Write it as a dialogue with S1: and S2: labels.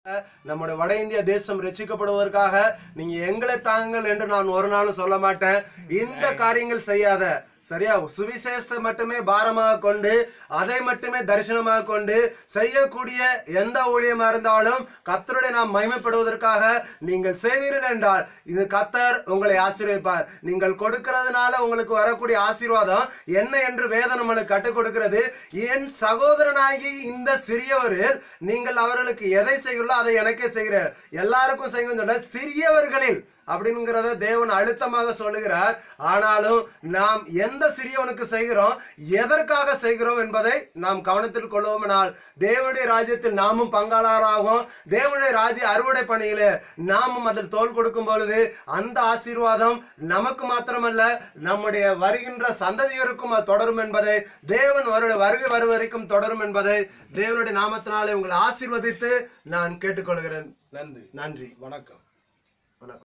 S1: நம்முடைய வட இந்திய தேசம் ரட்சிக்கப்படுவதற்காக நீங்க எங்களை தாங்குங்கள் என்று நான் ஒரு நாளும் சொல்ல மாட்டேன் இந்த காரியங்கள் செய்யாத சரியா சுவிசேஷத்தை மட்டுமே பாரமாக கொண்டு அதை மட்டுமே தரிசனமாக கொண்டு செய்யக்கூடிய எந்த ஊழியமா இருந்தாலும் கத்தருடைய நாம் மகிமைப்படுவதற்காக நீங்கள் செய்வீர்கள் என்றால் இது கத்தர் உங்களை ஆசீர்வதிப்பார் நீங்கள் கொடுக்கிறதுனால உங்களுக்கு வரக்கூடிய ஆசீர்வாதம் என்ன என்று வேதம் நம்மளுக்கு கற்றுக் கொடுக்கிறது என் சகோதரனாகி இந்த சிறியவரில் நீங்கள் அவர்களுக்கு எதை செய்கிறீர்களோ அதை எனக்கே செய்கிறார் எல்லாருக்கும் செய்யுங்க சொல்ல சிறியவர்களில் அப்படிங்கிறத தேவன் அழுத்தமாக சொல்லுகிறார் ஆனாலும் நாம் எந்த சிறியவனுக்கு செய்கிறோம் எதற்காக செய்கிறோம் என்பதை நாம் கவனத்தில் கொள்வோம்னால் தேவனுடைய ராஜ்யத்தில் நாமும் பங்காளராகும் தேவனுடைய ராஜ்ய அறுவடை பணியிலே நாமும் அதில் தோல் கொடுக்கும் பொழுது அந்த ஆசீர்வாதம் நமக்கு மாத்திரமல்ல நம்முடைய வருகின்ற சந்ததியருக்கும் அது தொடரும் என்பதை தேவன் அவருடைய வருகை வரும் வரைக்கும் தொடரும் என்பதை தேவனுடைய நாமத்தினாலே உங்களை ஆசீர்வதித்து நான் கேட்டுக்கொள்கிறேன்
S2: நன்றி
S1: நன்றி
S2: வணக்கம்